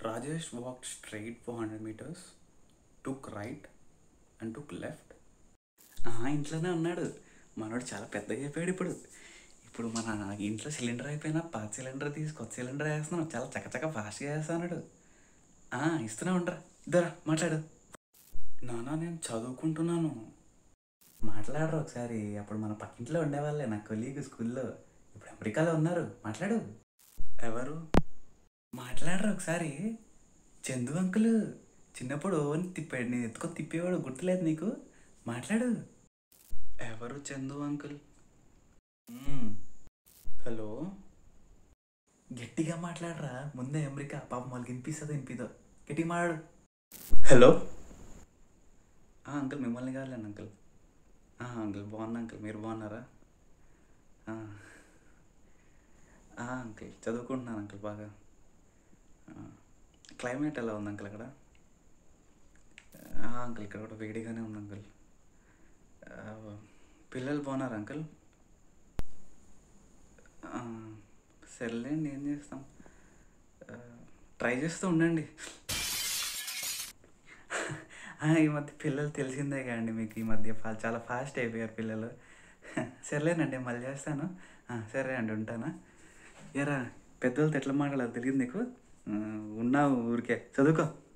Rajesh walked straight for 100 meters, took right, and took left. ఆ, ఇంట్లోనే ఉన్నాడు మనోడు చాలా పెద్దగా అయిపోయాడు ఇప్పుడు ఇప్పుడు మన ఇంట్లో సిలిండర్ అయిపోయినా పాత సిలిండర్ తీసి కొత్త సిలిండర్ వేస్తున్నాం చాలా చకచక ఫాస్ట్గా వేస్తున్నాడు ఆ, ఇస్తూనే ఉండరా ఇద్దరా మాట్లాడు నానా నేను చదువుకుంటున్నాను మాట్లాడరు ఒకసారి అప్పుడు మన పక్కింట్లో ఉండేవాళ్ళే నా కొలీగ్ స్కూల్లో ఇప్పుడు అమెరికాలో ఉన్నారు మాట్లాడు ఎవరు మాట్లాడరు ఒకసారి చందు అంకుల్ చిన్నప్పుడు ఓన్ తిప్పాడు నేను ఎత్తుకొని తిప్పేవాడు గుర్తులేదు నీకు మాట్లాడు ఎవరు చందు అంకుల్ మ్మ్. హలో గట్టిగా మాట్లాడరా ముందే అమెరికా పాపం వాళ్ళకి వినిపిస్తుందో వినిపిదో గట్టిగా మాట్లాడు హలో ఆ, అంకుల్ మిమ్మల్ని కాదులేండి అంకుల్ ఆ, అంకుల్ బాగున్నా అంకుల్ మీరు బాగున్నారా ఆ. ఆ, అంకుల్ చదువుకుంటున్నాను అంకుల్ బాగా ఆ, క్లైమేట్ ఎలా ఉంది అంకుల్ అక్కడ ఆ, అంకుల్ ఇక్కడ కూడా వేడిగానే ఉంది అంకుల్ ఆ, పిల్లలు బాగున్నారు అంకుల్ ఆ, సర్లేండి ఏం చేస్తాం ఆ, ట్రై చేస్తూ ఉండండి ఆ, ఈ మధ్య పిల్లలు తెలిసిందే కదండి మీకు ఈ మధ్య ఫా- చాలా ఫాస్ట్ అయిపోయారు పిల్లలు సర్లేనండి మళ్ళీ చేస్తాను ఆ, సరే అండి ఉంటానా ఎరా పెద్దలతో ఎట్లా మాట్లాడాలి తెలియదు నీకు ఆ, ఉన్నావు ఊరికే చదువుకో